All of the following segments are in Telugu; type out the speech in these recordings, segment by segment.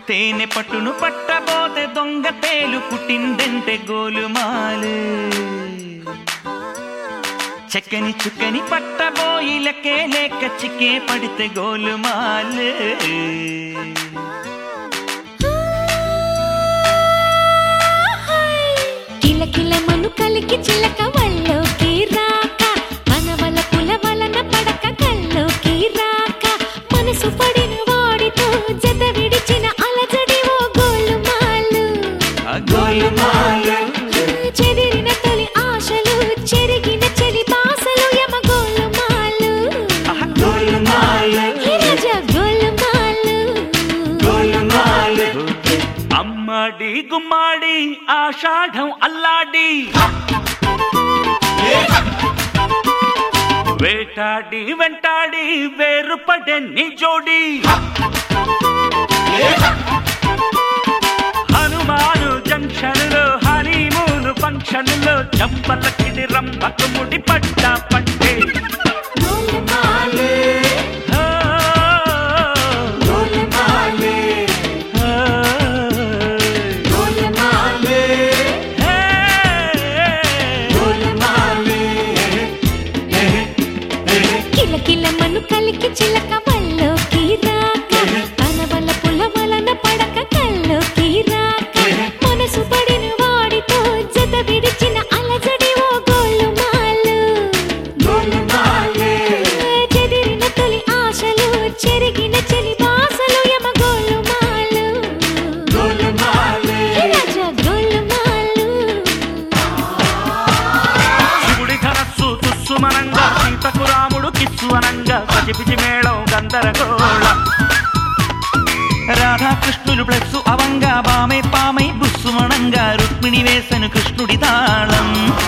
తేనె పట్టును పట్టబోతే దొంగ తేలు పుట్టిందంటే గోలుమాలు చెక్కని చుక్కని పట్టబోయి లెక్కే లేక చిక్కే పడితే గోలుమాలు కిలకిల మను కలికి చిలక వల్లోకి రాక మనవల పుల వలన పడక కల్లోకి రాక మనసు పడిన వాడితో జత విడిచిన అలజడి ఓ గోలుమాలు ఆ గోలుమాలు చెదిరిన తొలి ఆశలు చెరిగిన చెలి బాసలు యమ గోలుమాలు ఆ గోలుమాలు హే రాజా గోలుమాలు గోలుమాలు అమ్మాడి గుమ్మాడి ఆషాఢం అల్లాడి వేటాడి వెంటాడి వేరుపడే నీ జోడి హనుమాను జంక్షన్లో హనీమూను ఫంక్షన్లో చంపలకిది రంభకు ముడి పడ్డా పట్టే గోలుమాలు ఆ, గోలుమాలు ఆ, గోలుమాలు హే. కిలకిల మను కలికి చిలక వల్లోకి రాక కనవల పుల వలన పడక కల్లోకి రాక మనసు పడిన వాడితో జత విడిచిన అలజడి ఓ గోలుమాలు చెదిరిన తొలి ఆశలు చెరిగిన చెలి బాసలు యమ గోలుమాలు హే రాజా గోలుమాలు శివుడి ధనస్సు తుస్సుమనంగా సీతకు రాముడు కిస్సు అనంగా గజిబిజి మేళం గందరగోళం రాధాకృష్ణులు ప్లస్సు అవంగా బామై పామై బుస్సుమణంగా రుక్మిణి వేసను కృష్ణుడి తాళం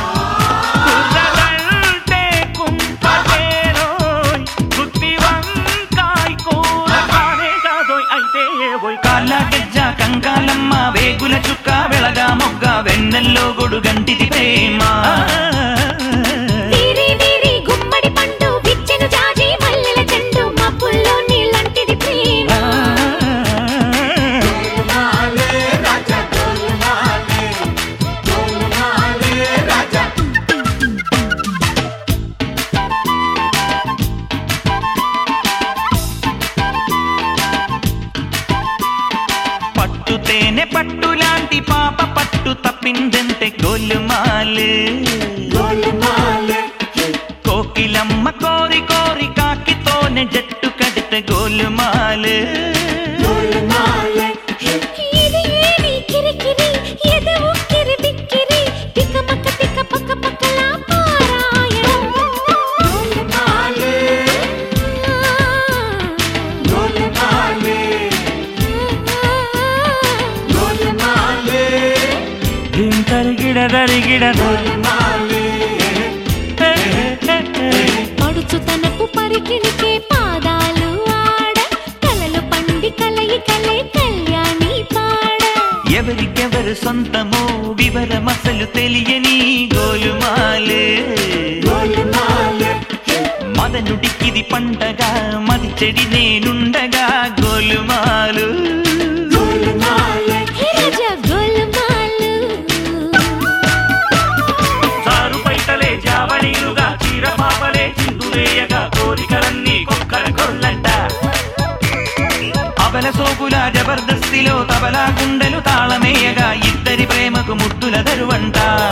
కుర్రలంటే కుంపటేరోయ్, గుత్తి వంకాయ్ కూర కానే కాదోయ్, అయితే ఏవోయ్ కాళ్ళ గజ్జ కంకాలమ్మ వేగుల చుక్క వెళగా మొగ్గ వెన్నెల్లో గొడు గంటిది ప్రేమ వీరి వీరి గుమ్మడి పండు విచ్చెను జాజి మల్లెల చెండు మబ్బుల్లో నీళ్ళంటిది ప్రేమ పట్టు తేనె పట్టు లాంటి పాప పట్టు తప్పిందంటే గోలుమాలు కోకిలమ్మ కోరి కోరి కాకితోనే జట్టు కడితే గోలుమాలు ఇది ఏమి కిరికిరి ఎదు ఉక్కిరి బిక్కిరి పిక పక్క పిక పక్క పక్కలా పారాయణం ధిం తరిగిడ తరిగిడ పడుచు తనకు పరికిణికే పాదాలు ఆడ కలలు పండి కలయి కలే కళ్యాణి పాడ ఎవరికెవరు సొంతమో వివరమసలు తెలియని గోలుమాలు మదనుడికిది పంటగా మది చెడి నేనుండగా గోలుమాలు హే రాజా గోలుమాలు సారు పైటలే జావళీలుగా చీర పాపలే చిందులేయగా కోరికలన్నీ కుక్కర కొల్లంట అబల సోకుల జబర్దస్తిలో తబలా గుండెలు తాళమేయగా ఇద్దరి ప్రేమకు ముద్దుల దరువంట